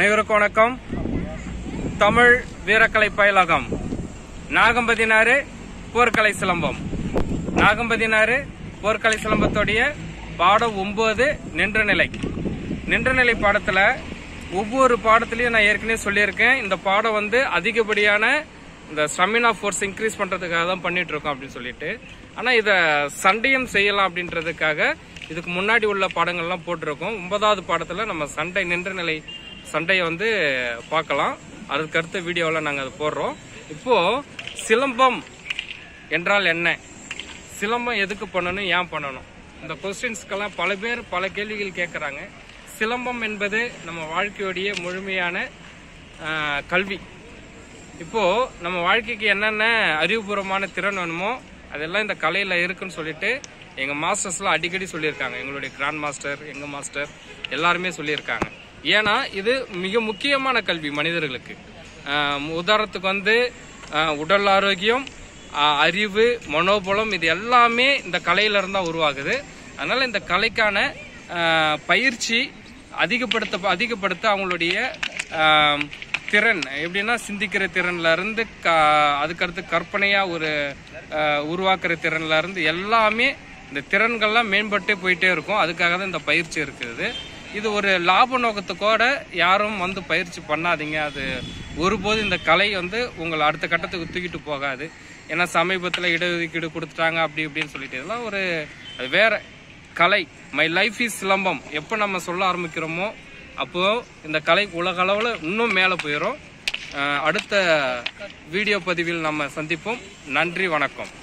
அனைவருக்கும் வணக்கம் தமிழ் வீரக்கலை பயிலகம் நாகம்பதினாறு போர்க்கலை சிலம்பம் நாகம்பதினாறு போர்க்கலை சிலம்பத்தோடைய பாடம் ஒன்பது நின்ற நிலை நின்ற நிலை பாடத்துல ஒவ்வொரு பாடத்திலையும் நான் ஏற்கனவே சொல்லியிருக்கேன் இந்த பாடம் வந்து அதிகப்படியான இந்த ஸ்டமினா ஃபோர்ஸ் இன்க்ரீஸ் பண்றதுக்காக தான் பண்ணிட்டு இருக்கோம் அப்படின்னு சொல்லிட்டு ஆனா இத சண்டையும் செய்யலாம் அப்படின்றதுக்காக இதுக்கு முன்னாடி உள்ள பாடங்கள்லாம் போட்டிருக்கோம் ஒன்பதாவது பாடத்துல நம்ம சண்டை நின்ற நிலை சண்டையை வந்து பார்க்கலாம் அதுக்கு அடுத்த வீடியோவில் நாங்கள் அதை போடுறோம் இப்போ சிலம்பம் என்றால் என்ன சிலம்பம் எதுக்கு பண்ணணும் ஏன் பண்ணணும் இந்த கொஸ்டின்ஸ்க்கெல்லாம் பல பேர் பல கேள்விகள் கேட்குறாங்க சிலம்பம் என்பது நம்ம வாழ்க்கையோடைய முழுமையான ஆஹ், கல்வி இப்போ நம்ம வாழ்க்கைக்கு என்னென்ன அறிவுபூர்வமான திறன் வேணுமோ அதெல்லாம் இந்த கலையில இருக்குன்னு சொல்லிட்டு எங்க மாஸ்டர்ஸ்லாம் அடிக்கடி சொல்லியிருக்காங்க எங்களுடைய கிராண்ட் மாஸ்டர் எங்க மாஸ்டர் எல்லாருமே சொல்லியிருக்காங்க ஏன்னா இது மிக முக்கியமான கல்வி மனிதர்களுக்கு ஆஹ் உதாரணத்துக்கு வந்து ஆஹ் உடல் ஆரோக்கியம் ஆஹ் அறிவு மனோபலம் இது எல்லாமே இந்த கலையில இருந்தா உருவாகுது அதனால இந்த கலைக்கான ஆஹ் பயிற்சி அதிகப்படுத்த அதிகப்படுத்த அவங்களுடைய ஆஹ் திறன் எப்படின்னா சிந்திக்கிற திறன்ல இருந்து க அதுக்கடுத்து கற்பனையா ஒரு அஹ், உருவாக்குற திறன்ல இருந்து எல்லாமே இந்த திறன்கள்லாம் மேம்பட்டே போயிட்டே இருக்கும் அதுக்காக தான் இந்த பயிற்சி இருக்குது இது ஒரு லாப நோக்கத்துக்கோட யாரும் வந்து பயிற்சி பண்ணாதீங்க அது ஒருபோது இந்த கலை வந்து உங்களை அடுத்த கட்டத்துக்கு தூக்கிட்டு போகாது ஏன்னா சமீபத்தில் இடஒதுக்கீடு கொடுத்துட்டாங்க அப்படி இப்படின்னு சொல்லிட்டு இதெல்லாம் ஒரு அது வேற கலை மை லைஃப் இஸ் சிலம்பம் எப்போ நம்ம சொல்ல ஆரம்பிக்கிறோமோ அப்போ இந்த கலை உலக அளவில் இன்னும் மேலே போயிடும் அஹ் அடுத்த வீடியோ பதிவில் நம்ம சந்திப்போம் நன்றி வணக்கம்